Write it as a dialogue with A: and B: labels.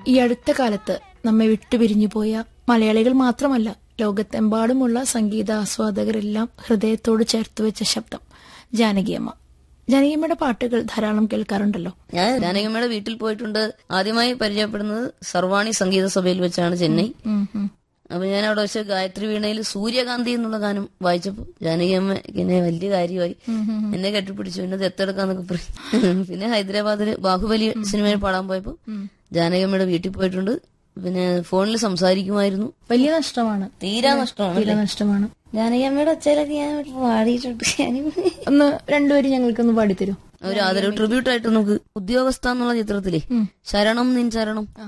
A: ഈ അടുത്ത കാലത്ത് നമ്മെ വിട്ടുപിരിഞ്ഞു പോയ മലയാളികൾ മാത്രമല്ല ലോകത്തെമ്പാടുമുള്ള സംഗീത ആസ്വാദകരെല്ലാം ഹൃദയത്തോട് ചേർത്ത് വെച്ച ശബ്ദം ജാനകിയമ്മ ജാനകിയമ്മയുടെ പാട്ടുകൾ ധാരാളം കേൾക്കാറുണ്ടല്ലോ
B: ഞാൻ ജാനകിയമ്മയുടെ വീട്ടിൽ പോയിട്ടുണ്ട് ആദ്യമായി പരിചയപ്പെടുന്നത് സർവാണി സംഗീത സഭയിൽ വെച്ചാണ് ചെന്നൈ
A: ഉം, ഉം.
B: അപ്പൊ ഞാൻ അവിടെ വെച്ച് ഗായത്രി വീണയിൽ സൂര്യകാന്തി എന്നുള്ള ഗാനം വായിച്ചപ്പോ ജാനകിയമ്മ എന്നെ വലിയ കാര്യമായി എന്നെ കെട്ടിപ്പിടിച്ചു എന്നെ ദത്തെടുക്കാന്നൊക്കെ പറഞ്ഞു പിന്നെ ഹൈദരാബാദില് ബാഹുബലി സിനിമയിൽ പാടാൻ പോയപ്പോ ജാനകിയമ്മയുടെ വീട്ടിൽ പോയിട്ടുണ്ട് പിന്നെ ഫോണിൽ സംസാരിക്കുമായിരുന്നു
A: വലിയ നഷ്ടമാണ്
B: തീരാ നഷ്ടമാണ്
A: വലിയ നഷ്ടമാണ്
B: ജാനകിയമ്മയുടെ ഒച്ചയിലൊക്കെ ഞാൻ പാടിയിട്ടുണ്ട്
A: ഒന്ന് രണ്ടുപേരും ഞങ്ങൾക്കൊന്ന് പാടിത്തരൂ
B: ഒരു ആദരവ് ട്രിബ്യൂട്ട് ആയിട്ട് നമുക്ക് ഉദ്യോഗസ്ഥ എന്നുള്ള ചിത്രത്തിലെ ശരണം നിൻ ശരണം